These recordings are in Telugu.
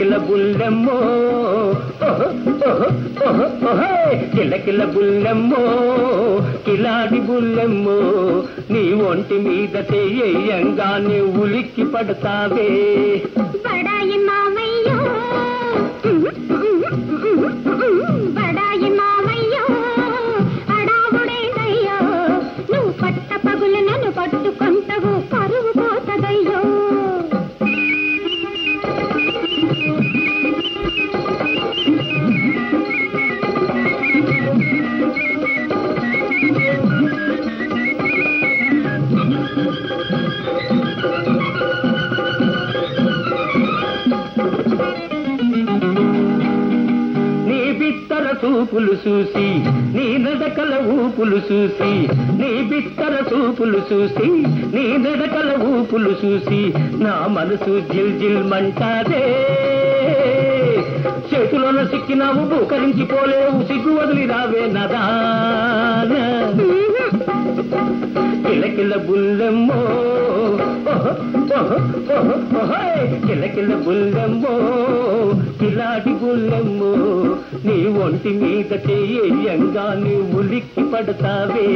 కిలకిల బుల్లెమ్మో ఓహో, ఓహో, ఓహో, ఓహే. కిలకిల బుల్లెమ్మో కిలాడి బుల్లెమ్మో నీ ఒంటి మీద చెయ్యంగానే ఉలిక్కి పడతావే బడాయి మావయ్యో బడాయి మావయ్యో అడావుడేదయ్యో నువ్వు పట్ట పగులు నన్ను పట్టుకుంటవు పరువు పోతదయ్యో నీ బిత్తర చూపులు చూసి నీ నడకల ఊపులు చూసి నీ బిత్తర చూపులు చూసి నీ నడకల ఊపులు చూసి నా మనసు జిల్ జిల్ మంటాదే చేతిలోన సిక్కినావు బూకరించిపోలేవు సిగ్గు వదిలి రావే నదాన కిలకిల బుల్లెమ్మో ఓహో, ఓహో, ఓహో, ఓహోయ్. కిలకిల బుల్లెమ్మో కిలాడి బుల్లెమ్మో నీ ఒంటి మీద చెయ్యంగా నీ ఉలిక్కి పడతావే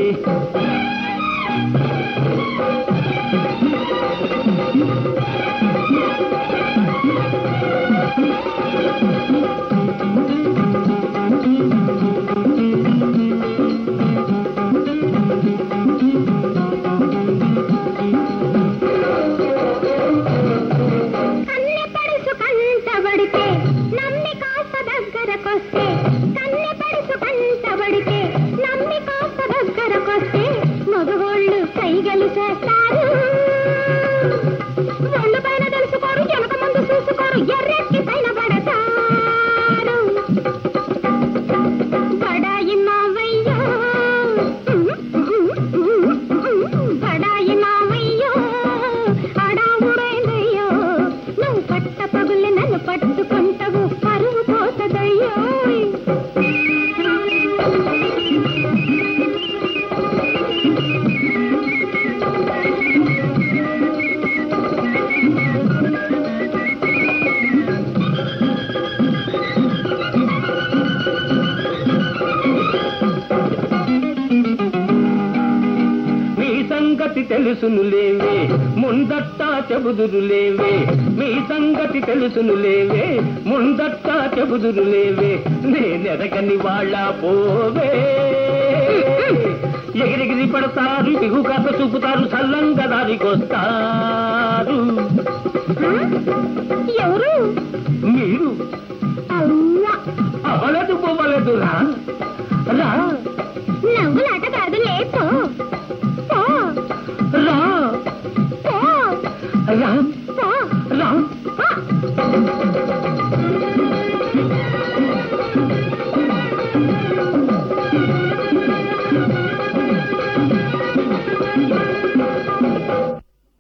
కన్నె పడుసు కంటబడితే నమ్మి కాస్త దగ్గరకొస్తే కన్నె పడుసు కంటబడితే నమ్మి కాస్త దగ్గరకొస్తే మగవాళ్ళు కైగలు చేస్తారు ఒళ్ళు పైన తెలుసుకోరు వెనక ముందు చూసుకోరు ఎర్రెత్తి పైన పడతారు బడాయి మావయ్యో బడాయి మావయ్యో అడావుడైందయ్యో నువ్వు పట్ట పగులు నన్ను పట్టుకుంటావు పరువు పోతదయ్యో మీ సంగతి తెలుసును లేవే ముందట్టా చెబుదురు లేవే మీ సంగతి తెలుసును లేవే ముందట్టా చెబుదురు లేవే నేనెరగని వాళ్ళ పోవే ఎగిరిగిరి పడతారు దిగు కాక చూపుతారు సల్లంగా దారికొస్తారు ఎవరు మీరు అవ్వ అవలదు పోవలదు రా రా నవ్వులాట కాదు లేపో పో రా పో రా